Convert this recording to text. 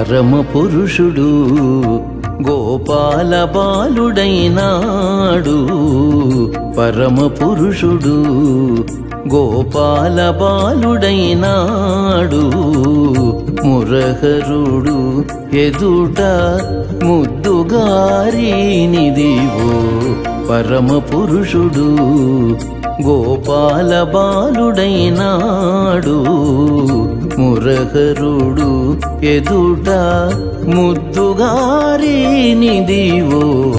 పరమ పురుషుడు గోపాల బాలుడైనాడు పరమ పురుషుడు గోపాల బాలుడైనాడు మురహరుడు ఎదుట ముద్దుగారినిదివో పరమ పురుషుడు గోపాల బాలుడైనాడు మురహరుడు ఎదుట ముద్దుగారినిదివో